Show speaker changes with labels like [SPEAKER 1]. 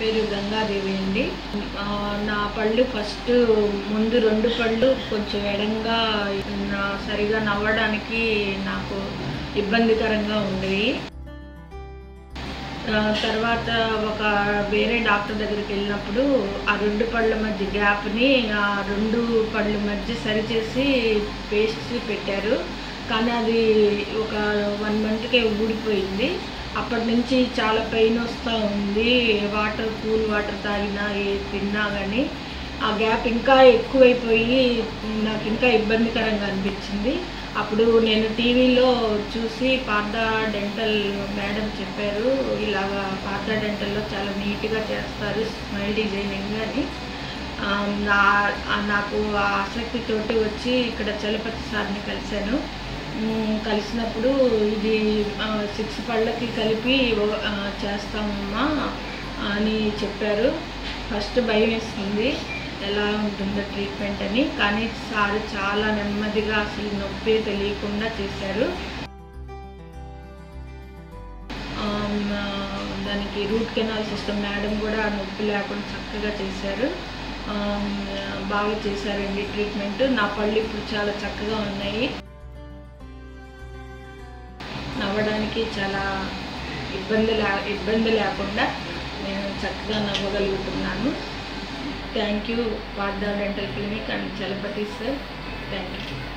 [SPEAKER 1] పేరు గంగాదేవి అండి ఆ, నా పళ్ళు ఫస్ట్ ముందు రెండు పళ్ళు కొంచెం ఎడంగా నా సరిగా నవ్వడానికి నాకు ఇబ్బందికరంగా ఉండేవి ఆ, తర్వాత ఒక వేరే డాక్టర్ దగ్గరికి వెళ్ళినప్పుడు ఆ రెండు పళ్ళ మధ్య గ్యాప్ని ఆ రెండు పళ్ళ మధ్య సరిచేసి పేస్ట్ పెట్టారు కానీ అది ఒక వన్ మంత్కే ఊడిపోయింది అప్పటి నుంచి చాలా పెయిన్ వస్తూ ఉంది వాటర్ కూల్ వాటర్ తాగినా ఏ తిన్నా కానీ ఆ గ్యాప్ ఇంకా ఎక్కువైపోయి నాకు ఇంకా ఇబ్బందికరంగా అనిపించింది అప్పుడు నేను టీవీలో చూసి పార్థ డెంటల్ మేడం చెప్పారు ఇలాగా పార్థ డెంటల్లో చాలా నీట్గా చేస్తారు స్మైల్ డిజైనింగ్ అని ఆ, నా ఆ నాకు ఆ ఆసక్తితోటి వచ్చి ఇక్కడ చలపతి సార్ని కలిశాను మ్, కలిసినప్పుడు ఇది సిక్స్ పళ్ళకి కలిపి ఆ, చేస్తామమ్మా అని చెప్పారు ఫస్ట్ భయం వేస్తుంది ఎలా ఉంటుందో ట్రీట్మెంట్ అని కానీ సార్ చాలా నెమ్మదిగా అసలు నొప్పి తెలియకుండా చేశారు ఆమ్, ఆ, దానికి రూట్ కెనాల్ సిస్టమ్ మేడం కూడా నొప్పి లేకుండా చక్కగా చేశారు ఆమ్, బాగా చేశారండి ట్రీట్మెంట్ నా పళ్ళు ఇప్పుడు చాలా చక్కగా ఉన్నాయి నవ్వడానికి చాలా ఇబ్బంది లే ఇబ్బంది లేకుండా నేను చక్కగా నవ్వగలుగుతున్నాను thank you Partha dental clinic and Chalapathi sir thank you